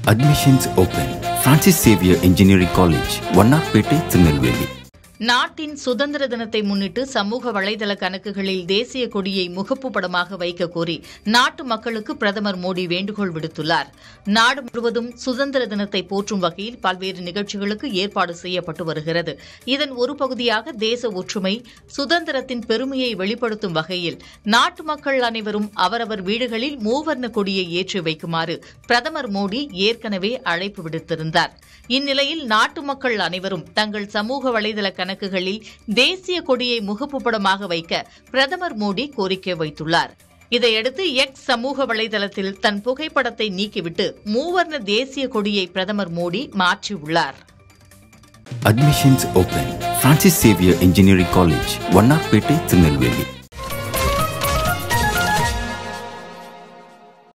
Admissions open. Francis Xavier Engineering College, Vannapete, Tirunelveli. நாட்டின் சுதந்திர தினத்தை முன்னிட்டு சமூக வலைதள கணக்குகளில் தேசிய கொடியை முகப்பு படமாக வைக்க கோரி நாட்டு மக்களுக்கு பிரதமர் மோடி வேண்டுகோள் விடுத்துள்ளார் நாடு முழுவதும் சுதந்திர தினத்தை போற்றும் வகையில் பல்வேறு நிகழ்ச்சிகளுக்கு ஏற்பாடு செய்யப்பட்டு வருகிறது இதன் ஒரு பகுதியாக தேச ஒற்றுமை சுதந்திரத்தின் பெருமையை வெளிப்படுத்தும் வகையில் நாட்டு மக்கள் அனைவரும் அவரவர் வீடுகளில் மூவர்ண கொடியை ஏற்றி வைக்குமாறு பிரதமர் மோடி ஏற்கனவே அழைப்பு விடுத்திருந்தார் இந்நிலையில் நாட்டு மக்கள் அனைவரும் தங்கள் சமூக வலைதள கணக்குகளில் தேசிய கொடியை முகப்பு படமாக வைக்க பிரதமர் மோடி கோரிக்கை வைத்துள்ளார் இதையடுத்து எக்ஸ் சமூக வலைதளத்தில் தன் புகைப்படத்தை நீக்கிவிட்டு மூவர்ண தேசிய கொடியை பிரதமர் Modi மாற்றியுள்ளார் Admissions open. Francis Xavier Engineering College, Vannapete, Tirunelveli.